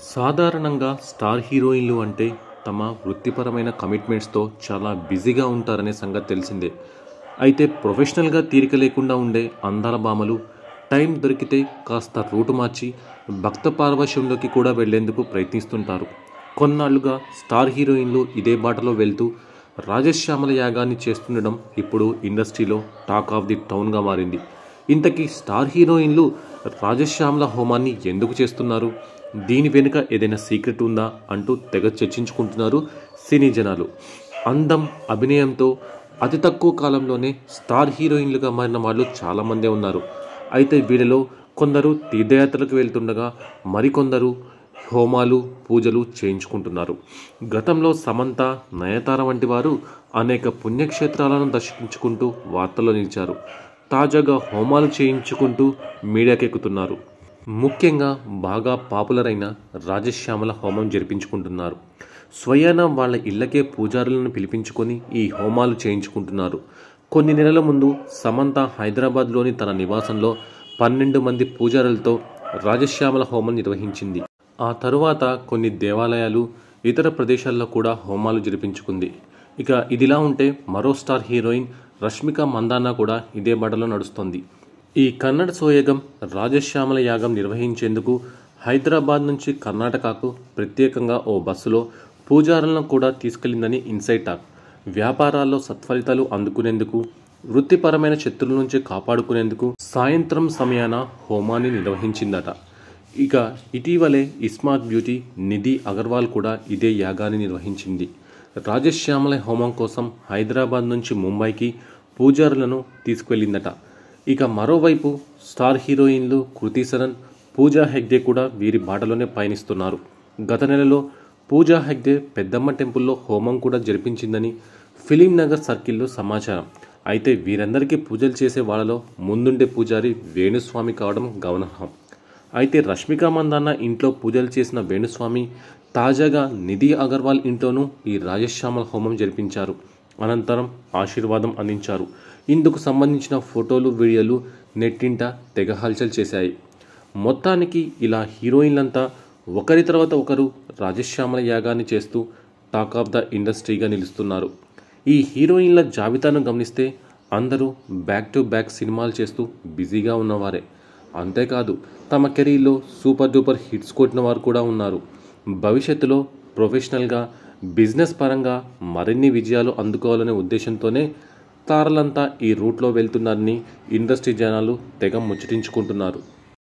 సాధారణంగా స్టార్ హీరోయిన్లు అంటే తమ వృత్తిపరమైన కమిట్మెంట్స్తో చాలా బిజీగా ఉంటారనే సంగతి తెలిసిందే అయితే ప్రొఫెషనల్గా తీరిక లేకుండా ఉండే అందాల భామలు టైం దొరికితే కాస్త రూటు మార్చి భక్త పారవశ్యంలోకి కూడా వెళ్లేందుకు ప్రయత్నిస్తుంటారు కొన్నాళ్లుగా స్టార్ హీరోయిన్లు ఇదే బాటలో వెళ్తూ రాజశ్యామల యాగాన్ని చేస్తుండడం ఇప్పుడు ఇండస్ట్రీలో టాక్ ఆఫ్ ది టౌన్గా మారింది ఇంతకీ స్టార్ హీరోయిన్లు రాజశ్యామల హోమాన్ని ఎందుకు చేస్తున్నారు దీని వెనుక ఏదైనా సీక్రెట్ ఉందా అంటూ తెగ చర్చించుకుంటున్నారు సినీ జనాలు అందం అభినయంతో అతి తక్కువ కాలంలోనే స్టార్ హీరోయిన్లుగా మారిన వాళ్ళు చాలామందే ఉన్నారు అయితే వీళ్ళలో కొందరు తీర్థయాత్రలకు వెళ్తుండగా మరికొందరు హోమాలు పూజలు చేయించుకుంటున్నారు గతంలో సమంత నయతార వంటి వారు అనేక పుణ్యక్షేత్రాలను దర్శించుకుంటూ వార్తల్లో నిలిచారు తాజాగా హోమాలు చేయించుకుంటూ మీడియాకెక్కుతున్నారు ముఖ్యంగా బాగా పాపులర్ అయిన రాజశ్యామల హోమం జరిపించుకుంటున్నారు స్వయాన వాళ్ళ ఇళ్లకే పూజారులను పిలిపించుకొని ఈ హోమాలు చేయించుకుంటున్నారు కొన్ని నెలల ముందు సమంత హైదరాబాద్లోని తన నివాసంలో పన్నెండు మంది పూజారులతో రాజశ్యామల హోమం నిర్వహించింది ఆ తరువాత కొన్ని దేవాలయాలు ఇతర ప్రదేశాల్లో కూడా హోమాలు జరిపించుకుంది ఇక ఇదిలా ఉంటే మరో స్టార్ హీరోయిన్ రష్మిక మందానా కూడా ఇదే బడలో నడుస్తోంది ఈ కన్నడ సోయగం రాజశ్యామల యాగం నిర్వహించేందుకు హైదరాబాద్ నుంచి కర్ణాటకకు ప్రత్యేకంగా ఓ బస్సులో పూజారులను కూడా తీసుకెళ్లిందని ఇన్సైడ్ టాక్ వ్యాపారాల్లో సత్ఫలితాలు అందుకునేందుకు వృత్తిపరమైన శత్రుల నుంచి కాపాడుకునేందుకు సాయంత్రం సమయాన హోమాన్ని నిర్వహించిందట ఇక ఇటీవలే ఇస్మార్ట్ బ్యూటీ నిధి అగర్వాల్ కూడా ఇదే యాగాన్ని నిర్వహించింది రాజశ్యామల హోమం కోసం హైదరాబాద్ నుంచి ముంబైకి పూజారులను తీసుకువెళ్ళిందట ఇక మరోవైపు స్టార్ హీరోయిన్లు కృతి సరన్ పూజా హెగ్డే కూడా వీరి బాటలోనే పయనిస్తున్నారు గత నెలలో పూజా హెగ్డే పెద్దమ్మ టెంపుల్లో హోమం కూడా జరిపించిందని ఫిలిం నగర్ సర్కిల్లో సమాచారం అయితే వీరందరికీ పూజలు చేసే వాళ్ళలో ముందుండే పూజారి వేణుస్వామి కావడం గమనార్హం అయితే రష్మిక మందాన్న ఇంట్లో పూజలు చేసిన వేణుస్వామి తాజాగా నిధి అగర్వాల్ ఇంట్లోనూ ఈ రాజశ్యామల హోమం జరిపించారు అనంతరం ఆశీర్వాదం అందించారు ఇందుకు సంబంధించిన ఫోటోలు వీడియోలు నెట్టింట తెగ హల్చల్ చేశాయి మొత్తానికి ఇలా హీరోయిన్లంతా ఒకరి తర్వాత ఒకరు రాజశ్యామల యాగాన్ని చేస్తూ టాక్ ఆఫ్ ద ఇండస్ట్రీగా నిలుస్తున్నారు ఈ హీరోయిన్ల జాబితాను గమనిస్తే అందరూ బ్యాక్ టు బ్యాక్ సినిమాలు చేస్తూ బిజీగా ఉన్నవారే అంతేకాదు తమ కెరీర్లో సూపర్ డూపర్ హిట్స్ కొట్టిన వారు కూడా ఉన్నారు భవిష్యత్తులో ప్రొఫెషనల్గా బిజినెస్ పరంగా మరిన్ని విజయాలు అందుకోవాలనే ఉద్దేశంతోనే తారలంతా ఈ రూట్లో వెళ్తున్నారని ఇండస్ట్రీ జనాలు తెగ ముచ్చటించుకుంటున్నారు